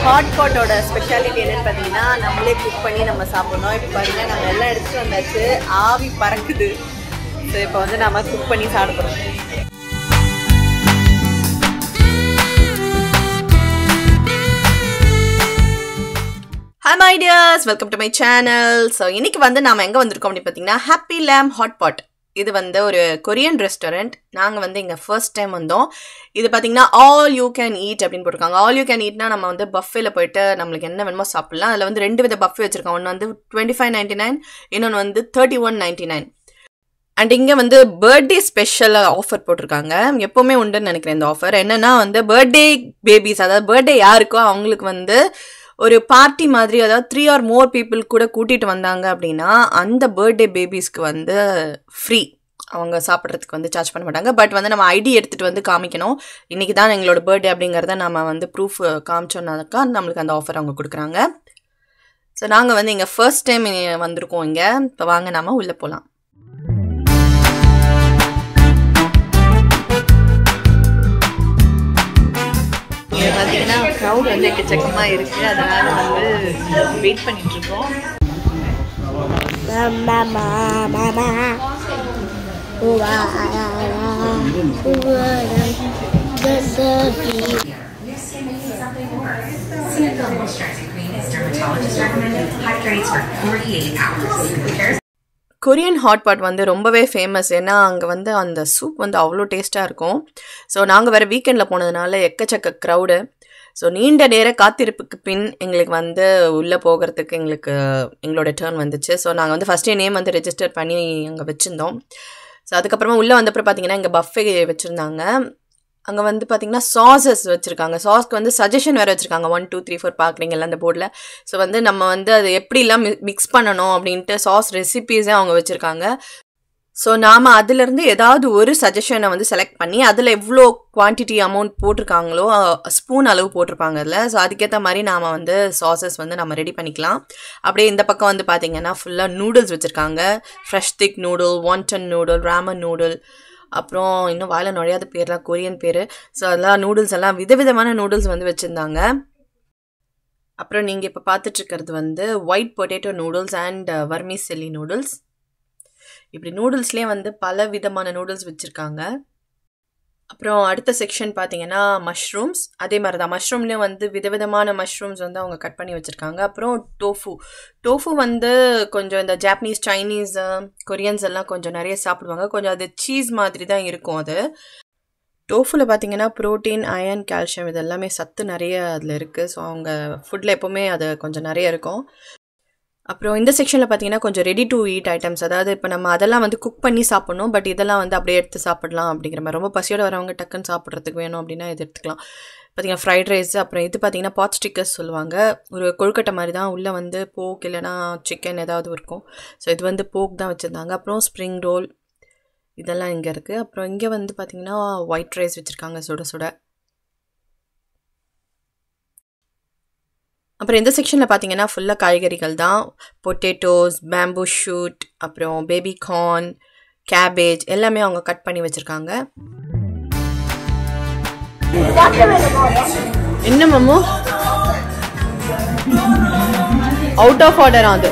Hot பாட்டோட speciality என்னன்னு பார்த்தீங்கன்னா நம்மளே குக் பண்ணி நம்ம சாப்பிடணும் இப்போ பாருங்க நம்ம எல்லாம் எடுத்துட்டு வந்தாச்சு ஆவி பறக்குது ஸோ இப்போ வந்து நம்ம குக் பண்ணி சாப்பிடுறோம் hi my dears welcome to my channel so இன்னைக்கு வந்து நாம எங்கே வந்திருக்கோம் அப்படின்னு பார்த்தீங்கன்னா ஹாப்பி லேம் ஹாட் பாட் இது வந்து ஒரு கொரியன் ரெஸ்டாரண்ட் நாங்கள் வந்து இங்கே ஃபர்ஸ்ட் டைம் வந்தோம் இது பார்த்தீங்கன்னா ஆல் யூ கேன் ஈட் அப்படின்னு போட்டிருக்காங்க ஆல் யூ கேன் ஈட்னா நம்ம வந்து பஃபேல போயிட்டு நம்மளுக்கு என்ன வேணுமோ சாப்பிடலாம் அதில் வந்து ரெண்டு வித பஃபே வச்சிருக்கோம் ஒன்று வந்து டுவெண்ட்டி ஃபைவ் நைன்டி நைன் இன்னொன்று வந்து thirty one ninety nine and இங்கே வந்து பர்த்டே ஸ்பெஷலாக ஆஃபர் போட்டிருக்காங்க எப்போவுமே உண்டுன்னு நினைக்கிறேன் இந்த ஆஃபர் என்னன்னா வந்து பர்த்டே பேபிஸ் அதாவது பர்த்டே யாருக்கோ அவங்களுக்கு வந்து ஒரு பார்ட்டி மாதிரி அதாவது த்ரீ ஆர் மோர் பீப்புள் கூட கூட்டிகிட்டு வந்தாங்க அப்படின்னா அந்த பர்த்டே பேபிஸ்க்கு வந்து ஃப்ரீ அவங்க சாப்பிட்றதுக்கு வந்து சார்ஜ் பண்ண மாட்டாங்க பட் வந்து நம்ம ஐடி எடுத்துகிட்டு வந்து காமிக்கணும் இன்றைக்கி தான் எங்களோட பர்த்டே அப்படிங்கிறத நம்ம வந்து ப்ரூஃப் காமிச்சோன்னாக்கா நம்மளுக்கு அந்த ஆஃபர் அவங்க கொடுக்குறாங்க ஸோ நாங்கள் வந்து இங்கே ஃபர்ஸ்ட் டைம் வந்திருக்கோம் இங்கே இப்போ வாங்க நாம உள்ளே போகலாம் இங்க பார்த்தீங்கன்னா க்ரௌட் வந்து எக்கச்சக்கமாக இருக்குது அதனால வந்து வெயிட் பண்ணிட்டு இருக்கோம் Mama, mama, Uwa, uwa, the surfing. Single moisturizing cream is dermatologist recommended. Hydrates for 48 hours. Compares Korean hot pot வந்து ரொம்பவே ஃபேமஸ் ஏன்னா அங்கே வந்து அந்த சூப் வந்து அவ்வளோ டேஸ்ட்டாக இருக்கும் ஸோ நாங்கள் வேறு வீக்கெண்டில் போனதுனால எக்கச்சக்க க்ரௌடு ஸோ நீண்ட நேர காத்திருப்புக்கு பின் எங்களுக்கு வந்து உள்ளே போகிறதுக்கு எங்களுக்கு எங்களோட டேர்ன் வந்துச்சு ஸோ நாங்கள் வந்து ஃபஸ்ட்டே நேம் வந்து ரெஜிஸ்டர் பண்ணி அங்கே வச்சுருந்தோம் ஸோ அதுக்கப்புறமா உள்ளே வந்தப்பறம் பார்த்தீங்கன்னா இங்கே பஃபே வச்சுருந்தாங்க அங்கே வந்து பார்த்தீங்கன்னா சாஸஸ் வச்சுருக்காங்க சாஸ்க்கு வந்து சஜஷன் வேறு வச்சுருக்காங்க ஒன் டூ த்ரீ ஃபோர் பார்க்குறீங்கல்ல அந்த போர்டில் ஸோ வந்து நம்ம வந்து அது எப்படிலாம் மிக்ஸ் பண்ணணும் அப்படின்ட்டு சாஸ் ரெசிபீஸே அவங்க வச்சுருக்காங்க ஸோ நாம் அதுலேருந்து ஏதாவது ஒரு சஜஷனை வந்து செலக்ட் பண்ணி அதில் எவ்வளோ குவான்டிட்டி அமௌண்ட் போட்டிருக்காங்களோ ஸ்பூன் அளவு போட்டிருப்பாங்க அதில் ஸோ அதுக்கேற்ற மாதிரி நாம் வந்து சாசஸ் வந்து நம்ம ரெடி பண்ணிக்கலாம் அப்படியே இந்த பக்கம் வந்து பார்த்தீங்கன்னா ஃபுல்லாக நூடுல்ஸ் வச்சுருக்காங்க fresh thick noodle wonton noodle ramen noodle அப்புறம் இன்னும் வாயில நுழையாத பேர்லாம் கொரியன் பேர் ஸோ அதெல்லாம் நூடுல்ஸ் எல்லாம் விதவிதமான நூடுல்ஸ் வந்து வச்சுருந்தாங்க அப்புறம் நீங்கள் இப்போ பார்த்துட்ருக்கிறது வந்து white potato noodles and vermicelli noodles இப்படி நூடுல்ஸ்லேயே வந்து பல விதமான நூடுல்ஸ் வச்சுருக்காங்க அப்புறம் அடுத்த செக்ஷன் பார்த்தீங்கன்னா மஷ்ரூம்ஸ் அதே மாதிரி தான் மஷ்ரூம்லேயும் வந்து விதவிதமான மஷ்ரூம்ஸ் வந்து அவங்க கட் பண்ணி வச்சுருக்காங்க அப்புறம் டோஃபு டோஃபு வந்து கொஞ்சம் இந்த ஜாப்பனீஸ் சைனீஸ் கொரியன்ஸ் எல்லாம் கொஞ்சம் நிறைய சாப்பிடுவாங்க கொஞ்சம் அது சீஸ் மாதிரி தான் இருக்கும் அது டோஃபில் பார்த்தீங்கன்னா ப்ரோட்டீன் அயன் கால்சியம் இது எல்லாமே சத்து நிறைய அதில் இருக்குது ஸோ அவங்க ஃபுட்டில் எப்போவுமே அது கொஞ்சம் நிறைய இருக்கும் அப்புறம் இந்த செக்ஷனில் பார்த்தீங்கன்னா கொஞ்சம் ரெடி டு ஈட் ஐட்டம்ஸ் அதாவது இப்போ நம்ம அதெல்லாம் வந்து குக் பண்ணி சாப்பிட்ணும் பட் இதெல்லாம் வந்து அப்படியே எடுத்து சாப்பிடலாம் அப்படிங்கிற மாதிரி ரொம்ப பசியோட வரவங்க டக்குன்னு சாப்பிட்றதுக்கு வேணும் அப்படின்னா இது எடுத்துக்கலாம் பார்த்தீங்கன்னா ஃப்ரைட் ரைஸ் அப்புறம் இது பார்த்தீங்கன்னா பாட் ஸ்டிக்கர்ஸ் சொல்லுவாங்க ஒரு கொழுக்கட்டை மாதிரி தான் உள்ளே வந்து போக் இல்லைனா சிக்கன் ஏதாவது இருக்கும் ஸோ இது வந்து போக் தான் வச்சுருந்தாங்க அப்புறம் ஸ்ப்ரிங் ரோல் இதெல்லாம் இங்கே இருக்குது அப்புறம் இங்கே வந்து பார்த்தீங்கன்னா ஒயிட் ரைஸ் வச்சுருக்காங்க சுட சுட அப்புறம் இந்த செக்ஷனில் பார்த்தீங்கன்னா ஃபுல்லாக காய்கறிகள் தான் பொட்டேட்டோஸ் பேம்பூ ஷூட் அப்புறம் பேபி கார்ன் கேபேஜ் எல்லாமே அவங்க கட் பண்ணி வச்சுருக்காங்க என்ன மம்மு அவுட் ஆஃப் ஆர்டர் அது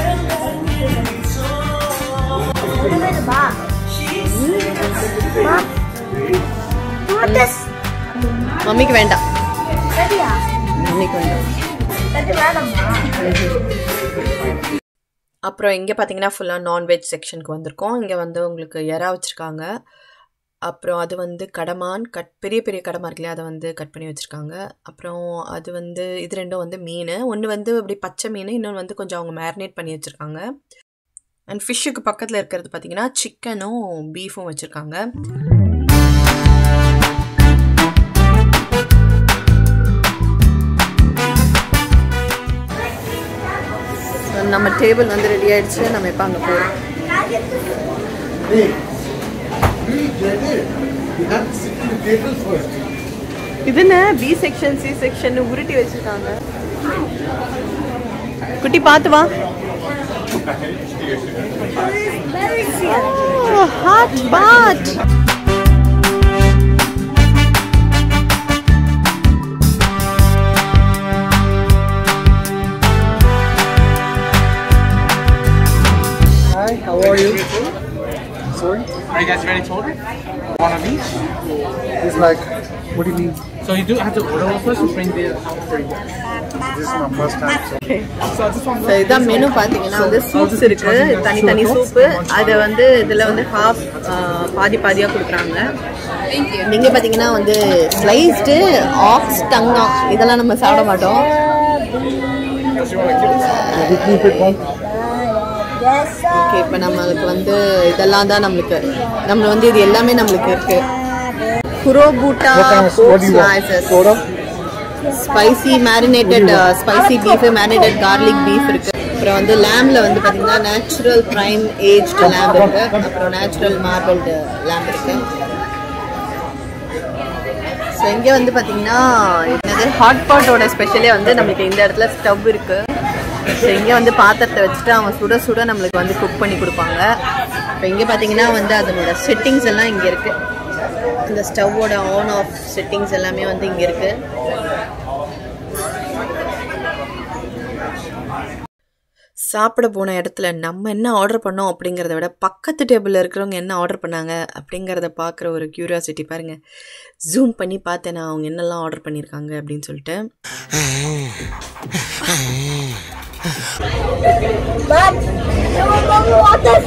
What this? மம்மிக்கு வேண்டாம் Ready-ஆ? மம்மிக்கு வேண்டாம் Ready வேணாமா? அப்புறம் இங்கே பார்த்தீங்கன்னா ஃபுல்லாக நான்வெஜ் செக்ஷனுக்கு வந்திருக்கோம் இங்கே வந்து உங்களுக்கு எறா வச்சுருக்காங்க அப்புறம் அது வந்து கடமான் கட் பெரிய பெரிய கடமா இருக்கு இல்லையா அதை வந்து கட் பண்ணி வச்சுருக்காங்க அப்புறம் அது வந்து இது ரெண்டும் வந்து மீன் ஒன்று வந்து அப்படி பச்சை மீன் இன்னொன்று வந்து கொஞ்சம் அவங்க மேரினேட் பண்ணி வச்சுருக்காங்க அண்ட் ஃபிஷ்ஷுக்கு பக்கத்தில் இருக்கிறது பார்த்தீங்கன்னா சிக்கனும் பீஃபும் வச்சுருக்காங்க நம்ம டேபிள் வந்து ரெடி ஆயிடுச்சு நம்ம இப்போ அங்கே போகிறோம் You have to sit to the table first. இது என்ன பி செக்ஷன் சி செக்ஷன் உருட்டி வச்சிருக்காங்க குட்டி பார்த்து வா hot pot you guys ready to order? One of each? It's like, what do you mean? So you do have to order one first and bring the out for you. This is my first time. So So this one so இதான் menu பார்த்தீங்கன்னா வந்து soups இருக்கு தனித்தனி soup அதை வந்து இதில் வந்து half பாதி பாதியாக கொடுக்குறாங்க நீங்கள் பார்த்தீங்கன்னா வந்து ஸ்லைஸ்டு ஆக்ஸ் டங்கா இதெல்லாம் நம்ம சாப்பிட மாட்டோம் Did you keep it one? Yes, sir. Okay இப்போ நம்மளுக்கு வந்து இதெல்லாம் தான் நம்மளுக்கு நம்ம வந்து இது எல்லாமே நம்மளுக்கு இருக்கு Kurobuta What kind of, what do you want? Soda? Spicy marinated spicy beef marinated garlic beef இருக்கு அப்புறம் வந்து லேம்ல வந்து பாத்தீங்கன்னா நேச்சுரல் பிரைம் ஏஜ்டு லேம்ப் இருக்கு அப்புறம் நேச்சுரல் மார்பிள்டு லேம்ப் இருக்கு ஸோ இங்கே வந்து பார்த்தீங்கன்னா என்னது ஹாட் பாட்டோட ஸ்பெஷலே வந்து நம்மளுக்கு இந்த இடத்துல ஸ்டவ் இருக்கு ஸோ இங்கே வந்து பாத்திரத்தை வச்சுட்டு அவன் சுட சுட நம்மளுக்கு வந்து குக் பண்ணி கொடுப்பாங்க இப்போ இங்கே பார்த்தீங்கன்னா வந்து அதனோட செட்டிங்ஸ் எல்லாம் இங்கே இருக்கு இந்த ஸ்டவ்வோட ஆன் ஆஃப் செட்டிங்ஸ் எல்லாமே வந்து இங்கே இருக்கு சாப்பிட போன இடத்துல நம்ம என்ன ஆர்டர் பண்ணோம் அப்படிங்கிறத விட பக்கத்து டேபிளில் இருக்கிறவங்க என்ன ஆர்டர் பண்ணாங்க அப்படிங்கிறத பார்க்குற ஒரு க்யூரியாசிட்டி பாருங்கள் ஜூம் பண்ணி பார்த்தேன் நான் அவங்க என்னெல்லாம் ஆர்டர் பண்ணியிருக்காங்க அப்படின்னு சொல்லிட்டு But, someone go water.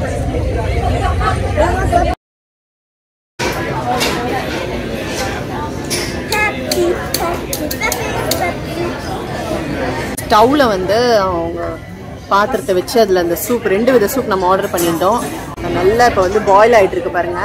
Happy, happy, happy, happy. ஸ்டவ்வில் வந்து அவங்க பாத்திரத்தை வச்சு அதில் அந்த சூப் ரெண்டு வித சூப் நம்ம ஆர்டர் பண்ணியிருந்தோம் நல்லா இப்போ வந்து பாயில் ஆகிட்டு இருக்கு பாருங்க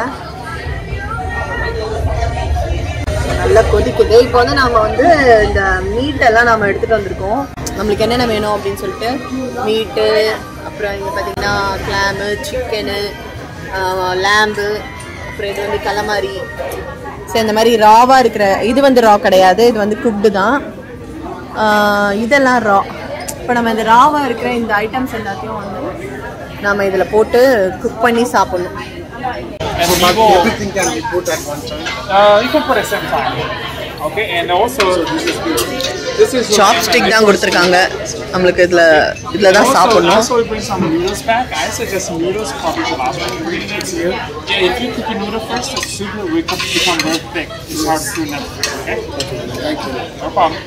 நல்லா கொதிக்குது இப்போ வந்து நாம வந்து இந்த மீட் எல்லாம் நாம எடுத்துட்டு வந்திருக்கோம் நம்மளுக்கு என்னென்ன வேணும் அப்படின்னு சொல்லிட்டு மீட்டு அப்புறம் இங்கே பார்த்தீங்கன்னா கிளாமு சிக்கனு லேம்பு அப்புறம் இது வந்து கலமாரி சரி இந்த மாதிரி ராவாக இருக்கிற இது வந்து ரா கிடையாது இது வந்து குக்டு தான் ஆஹ் இதெல்லாம் ரா இப்போ நம்ம இந்த ராவாக இருக்கிற இந்த ஐட்டம்ஸ் எல்லாத்தையும் வந்து நம்ம இதில் போட்டு குக் பண்ணி சாப்பிடணும் And But people, everything can be put at one time. uh, you can put at same time. Okay, and also this is chopstick தான் கொடுத்துருக்காங்க நம்மளுக்கு இதில் இதில் தான் Also, சாப்பிடணும் also we bring some noodles back. I suggest noodles probably the last one ingredients here. Yeah, if you cook your noodle first, the soup will become, become very thick. It's hard to do next. Okay? Thank you. No problem.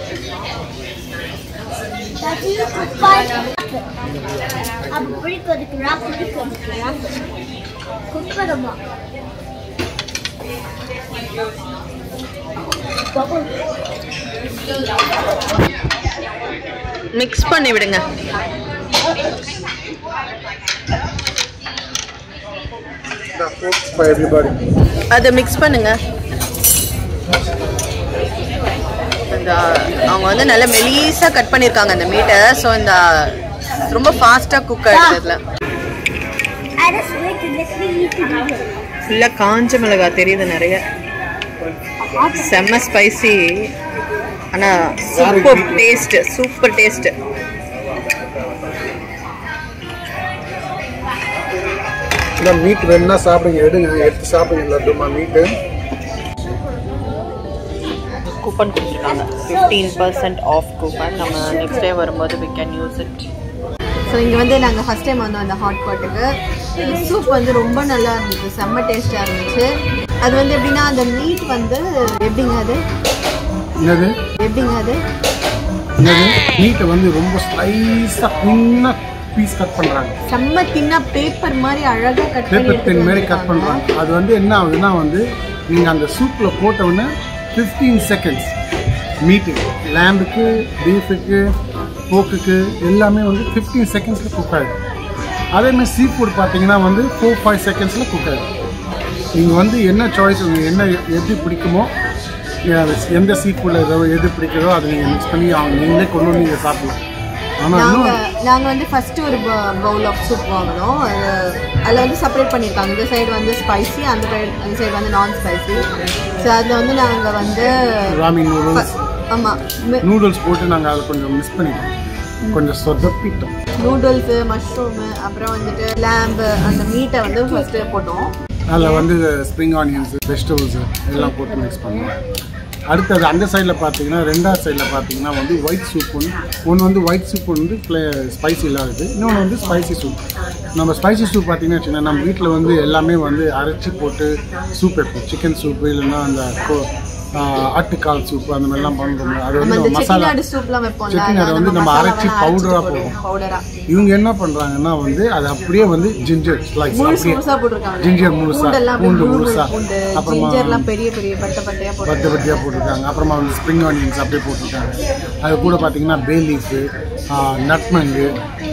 Daddy, goodbye. அப்படி கொதிக்கிறா அப்படி கொதிக்கிறா குக்கரமா mix பண்ணி விடுங்க The forks for everybody. அதை mix பண்ணுங்க இந்த அவங்க வந்து நல்ல மெலீஸாக கட் பண்ணியிருக்காங்க அந்த மீட்டை ஸோ இந்த ரொம்ப ஃபாஸ்ட்டாக குக் ஆகிடுது I just like to let me eat it. ஃபுல்லாக காஞ்ச மிளகாய் தெரியுது நிறைய செம்ம ஸ்பைசி ஆனால் சூப்பர் டேஸ்ட் சூப்பர் டேஸ்ட் இந்த மீட் வேணும்னா சாப்பிடுங்க எடுங்க எடுத்து சாப்பிடுங்க லட்டுமா மீட்டு கூப்பன் கொடுத்துருக்காங்க ஃபிஃப்டீன் பர்சன்ட் ஆஃப் கூப்பன் நம்ம நெக்ஸ்ட் டே வரும்போது we can use it so இங்கே வந்து நாங்கள் ஃபஸ்ட் டைம் வந்தோம் அந்த ஹாட் பாட்டுக்கு சூப் வந்து ரொம்ப நல்லா இருந்துச்சு செம்ம டேஸ்ட்டாக இருந்துச்சு அது வந்து எப்படின்னா அந்த மீட் வந்து எப்படிங்க அது என்னது எப்படிங்க அது என்னது மீட்டை வந்து ரொம்ப ஸ்லைஸாக தின்னாக பீஸ் கட் பண்ணுறாங்க செம்ம தின்னா பேப்பர் மாதிரி அழகாக கட் பண்ணி பேப்பர் பென் மாதிரி எடுத்துட்டு கட் பண்ணுறாங்க அது வந்து என்ன ஆகுதுன்னா வந்து நீங்கள் அந்த சூப்பில் போட்ட உடனே ஃபிஃப்டீன் செகண்ட்ஸ் மீட்டு லேம்புக்கு பீஃபுக்கு போக்குக்கு எல்லாமே வந்து ஃபிஃப்டீன் செகண்ட்ஸில் குக் ஆகிடும் அதேமாதிரி சீ ஃபுட் பார்த்தீங்கன்னா வந்து ஃபோர் ஃபைவ் செகண்ட்ஸில் குக் ஆகிடும் நீங்கள் வந்து என்ன சாய்ஸ் உங்களுக்கு என்ன எது பிடிக்குமோ நீங்க எந்த சீ ஃபுட்டில் ஏதோ எது பிடிக்குதோ அதை நீங்கள் மிக்ஸ் பண்ணி அவங்க நீங்களே கொண்டு வந்து நீங்கள் சாப்பிடலாம் ஆனால் இன்னும் நாங்கள் நாங்கள் வந்து ஃபஸ்ட்டு ஒரு பவுல் ஆஃப் சூப் வாங்கினோம் அது அதில் வந்து செப்பரேட் பண்ணியிருக்காங்க இந்த சைடு வந்து ஸ்பைசி அந்த சைடு அந்த சைடு வந்து நான் ஸ்பைசி ஸோ அதில் வந்து நாங்கள் வந்து ராமி நூடுல்ஸ் ஆமாம் நூடுல்ஸ் போட்டு நாங்கள் அதை கொஞ்சம் மிஸ் பண்ணிட்டோம் கொஞ்சம் சொதப்பிட்டோம் நூடுல்ஸு மஷ்ரூமு அப்புறம் வந்துட்டு லேம்பு அந்த மீட்டை வந்து ஃபஸ்ட்டு போட்டோம் அதில் வந்து ஸ்ப்ரிங் ஆனியன்ஸ் வெஜிடபிள்ஸ் எல்லாம் போட்டு மிக்ஸ் பண்ணுவோம் அடுத்தது அந்த சைடில் பார்த்தீங்கன்னா ரெண்டாவது சைடில் பார்த்தீங்கன்னா வந்து ஒயிட் சூப் ஒன்று ஒன்று வந்து ஒயிட் சூப் வந்து ஸ்பைசி இல்லாதது இன்னொன்று வந்து ஸ்பைசி சூப் நம்ம ஸ்பைசி சூப் பார்த்தீங்கன்னா வச்சுக்கோங்க நம்ம வீட்டில் வந்து எல்லாமே வந்து அரைச்சி போட்டு சூப் வைப்போம் சிக்கன் சூப்பு இல்லைன்னா அந்த கோ- ஆஹ் ஆட்டுக்கால் சூப் அந்த மாதிரிலாம் பண்ணுறோம் அது நம்ம வந்து இந்த நம்ம மசாலா செட்டிநாடு சூப்லாம் வைப்போம்ல செட்டிநாடு வந்து நம்ம அரைச்சி பவுடராக போடுவோம் பவுடரா இவங்க என்ன பண்ணுறாங்கன்னா வந்து அது அப்படியே வந்து ஜிஞ்சர் ஸ்லைஸ் முழுசு அப்படியே முழுசா போட்டிருக்காங்க ஜிஞ்சர் முழுசா பூண்டெல்லாம் அப்படியே பூண்டு முழு முழு முழுசா பூண்டு அப்புறமா ஜிஞ்சர்லாம் பெரிய பெரிய பட்டை பட்டையா பட்டு போட்டு பட்டியாக போட்டிருக்காங்க அப்புறமா வந்து ஸ்ப்ரிங் ஆனியன்ஸ் அப்படியே போட்டிருக்காங்க அது கூட பார்த்தீங்கன்னா பே லீஃபு நட்மங்கு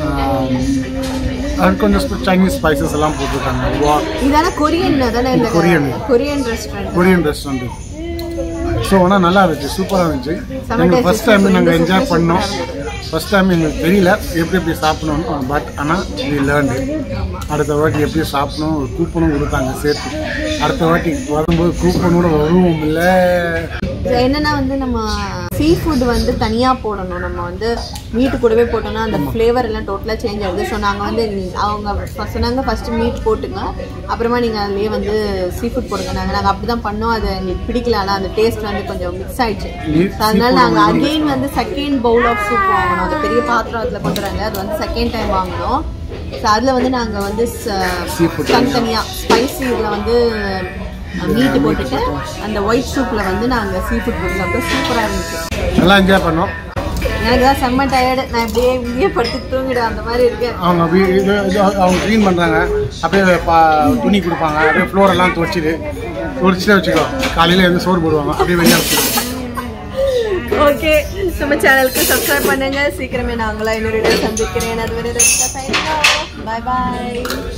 அது கொஞ்சம் ஸ்ப- சைனீஸ் ஸ்பைசஸ் எல்லாம் போட்டிருக்காங்க வா இதான கொரியன் தானே இந்த Korean. Korean restaurant Korean restaurant so ஆனால் நல்லா இருந்துச்சு சூப்பராக இருந்துச்சு செம எங்களுக்கு taste. ஃபஸ்ட் டைம் super, நாங்கள் super, என்ஜாய் super பண்ணோம் ஆ இருந்துச்சு. ஃபஸ்ட் டைம் எங்களுக்கு தெரியல எப்படி எப்படி சாப்பிடணும் பட் ஆனால் வி லேர்ன் அடுத்த வாட்டி எப்படி சாப்பிடணும் ஒரு கூப்பனும் கொடுத்தாங்க சேர்த்து அடுத்த வாட்டி வரும்போது கூப்பனோட வருவோம் இல்லை இது என்னன்னா வந்து நம்ம சீ ஃபுட் வந்து தனியாக போடணும் நம்ம வந்து மீட்டு கூடவே போட்டோம்னா அந்த ஃப்ளேவர் எல்லாம் டோட்டலாக சேஞ்ச் ஆகுது ஸோ நாங்கள் வந்து நீ- அவங்க first சொன்னாங்க ஃபஸ்ட்டு மீட் போட்டுங்க அப்புறமா நீங்கள் அதுலேயே வந்து சீ ஃபுட் போடுங்க நாங்கள் நாங்கள் அப்படி தான் பண்ணோம் அது எங்களுக்கு பிடிக்கல ஆனால் அந்த டேஸ்ட் வந்து கொஞ்சம் மிக்ஸ் ஆயிடுச்சு நீ- So அதனால seafood நாங்கள் வந்து- அகெயின் வந்து செகண்ட் பவுல் ஆஃப் சூப் வாங்கணும் அது பெரிய பாத்திரத்தில் கொண்டு வராங்க அது வந்து செகண்ட் டைம் வாங்கினோம் ஸோ அதில் வந்து நாங்கள் வந்து Seafood தனித்தனியாக ஸ்பைசி இதில் வந்து மீட்டு போட்டுட்டு அந்த ஒயிட் சூப்பில் வந்து நாங்கள் சீ ஃபுட் போட்டு சாப்பிட்டோம் சூப்பராக இருந்துச்சு நல்லா என்ஜாய் பண்ணோம் எனக்கு தான் செம்ம டயர்டு நான் இப்படியே இங்கேயே படுத்து தூங்கிடும் அந்த மாதிரி இருக்கு அவங்க வீ- இது இது அவங்க க்ளீன் பண்ணுறாங்க அப்படியே பா துணி கொடுப்பாங்க அப்படியே ஃப்ளோர் எல்லாம் துவைச்சிட்டு துவைச்சிட்டே வச்சுக்கோ காலையில் எழுந்து சோறு போடுவாங்க அப்படியே வெளியே வச்சுக்கோ ஓகே நம்ம சேனலுக்கு சப்ஸ்கிரைப் பண்ணுங்க சீக்கிரமே நாங்களா இன்னொரு வீடியோ சந்திக்கிறேன் அது வரை பாய் பாய்